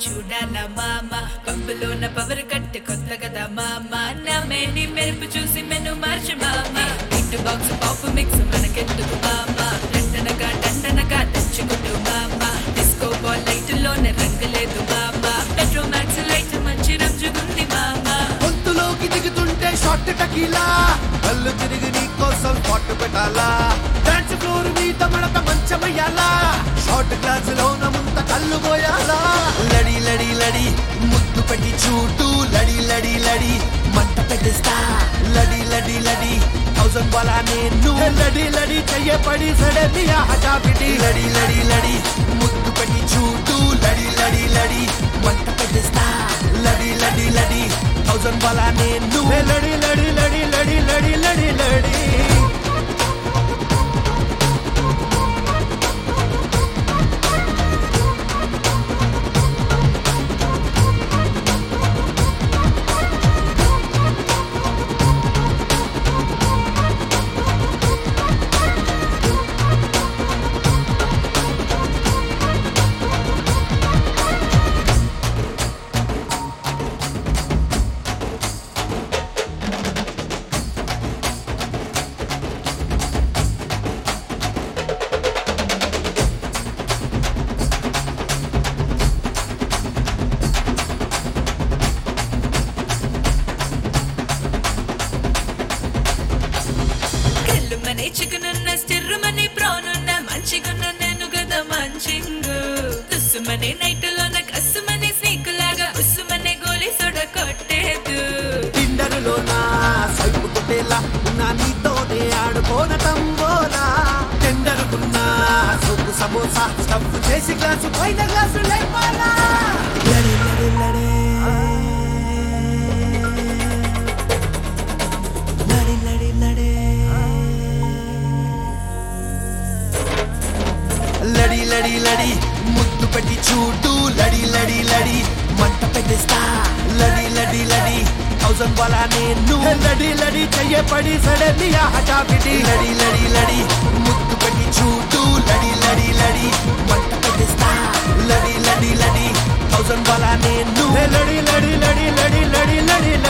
చూడాల మామ పంపులోన పవర్ కట్టి కొత్త కదా మామ నా మేని మెరుపు చూసి మెను మార్చు మామ ఇటు బాక్స్ పాపు మిక్స్ మనకెందుకు మామ దండనగా దండనగా తెచ్చుకుంటూ మామ డిస్కో బాల్ లైట్ లోనే రంగులేదు మామ పెట్రో మ్యాక్స్ లైట్ మంచి రంజుగుంది మామ గొంతులోకి దిగుతుంటే షార్ట్ టకీలా కళ్ళు తిరిగి నీ కోసం స్పాట్ పెట్టాలా డాన్స్ ఫ్లోర్ మీద మడత మంచమయ్యాలా షార్ట్ గ్లాస్ లోన ముంత కళ్ళు పోయాలా లడి లడి లడి ముద్దు పెట్టి చూడు లడి లడి లడి మంట పెట్టిస్తా లడి లడి లడి థౌసండ్ వాలా నేను లడి లడి చెయ్యపడి సడలియా హఠాపిటి లడి లడి లడి ముద్దు పెట్టి చూడు లడి లడి లడి మంట పెట్టిస్తా లడి లడి లడి థౌసండ్ వాలా నేను లడి లడి లడి లడి లడి లడి లడి కళ్ళుమనే చికెనున్న స్టిర్రుమని ప్రానున్న మంచిగున్న నేను కదా మంచింగు తుస్సుమనే నైటులోన కస్సుమనే స్నేకులాగా ఉస్సుమనే గోలి సొడ కొట్టేదు టిండరులో నా సైపు కొట్టేలా నా నీతోనే ఆడుకోన తంబోలా టెండరుకున్నా సొగ్గు సమోసా స్టఫ్ చేసి గ్లాసు పైన గ్లాసు లేపాలా లడి లడి లడి లడి లడి లడి లడి లడి లడి ముద్దు పెట్టి చూడు లడి లడి లడి మంట పెట్టిస్తా లడి లడి లడి థౌసండ్ వాలా నేను లడి లడి చెయ్యపడి సడలియా హఠాపిటి లడి లడి లడి ముద్దు పెట్టి చూడు లడి లడి లడి మంట పెట్టిస్తా లడి లడి లడి థౌసండ్ వాలా నేను లడి లడి లడి లడి లడి లడి